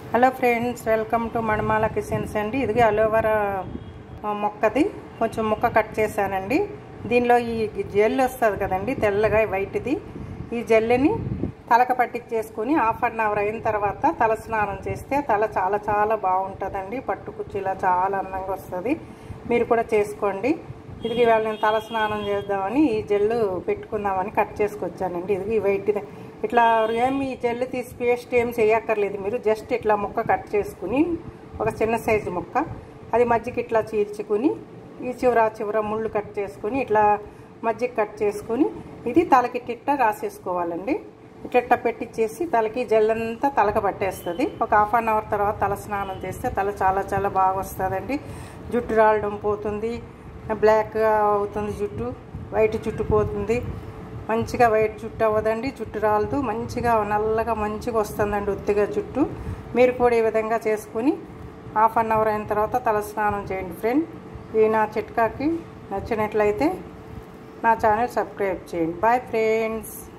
hello friends welcome to Manamala kitchens అండి ఇది aloe vera మొక్కది కొంచెం ముక్క కట్ చేశానండి దీనిలో ఈ జెల్ వస్తుంది కదండి తెల్లగా వైట్ది ఈ జెల్ని తలక పట్టించేసుకుని హాఫ్ అన్ అవర్ అయిన తర్వాత తల స్నానం చేస్తే తల చాలా చాలా బాగుంటుందండి పట్టు కుర్చీలా చాలా అందంగా వస్తుంది మీరు కూడా చేసుకోండి ఇది ఇవాళ నేను తల స్నానం చేద్దామని ఈ జెల్ పెట్టుకుందామని కట్ చేసుకొచ్చానండి ఇది వైట్ ఇట్లా ఏమి జెల్ తీసి పేస్ట్ ఏం చేయక్కర్లేదు మీరు జస్ట్ ఇట్లా ముక్క కట్ చేసుకుని ఒక చిన్న సైజు ముక్క అది మజ్జిగ ఇట్లా చీల్చుకుని ఈ చివర చివర ముళ్ళు కట్ చేసుకుని ఇట్లా మజ్జిగ కట్ చేసుకుని ఇది తలకి టిట్ట రాసేసుకోవాలండి ఇట్ట పెట్టించేసి తలకి జెల్ అంతా తలక పట్టేస్తుంది ఒక హాఫ్ అన్ అవర్ తర్వాత తల స్నానం చేస్తే తల చాలా చాలా బాగా వస్తుందండి జుట్టు రాలడం పోతుంది బ్లాక్గా అవుతుంది జుట్టు వైట్ జుట్టు పోతుంది మంచిగా వైట్ జుట్టు అవ్వదండి జుట్టు రాలదు మంచిగా నల్లగా మంచిగా వస్తుందండి ఒత్తిగా జుట్టు మీరు కూడా ఈ విధంగా చేసుకుని హాఫ్ అన్ అవర్ అయిన తర్వాత తల స్నానం చేయండి ఫ్రెండ్ ఈ నా చిట్కాకి నచ్చినట్లయితే నా ఛానల్ సబ్స్క్రైబ్ చేయండి బాయ్ ఫ్రెండ్స్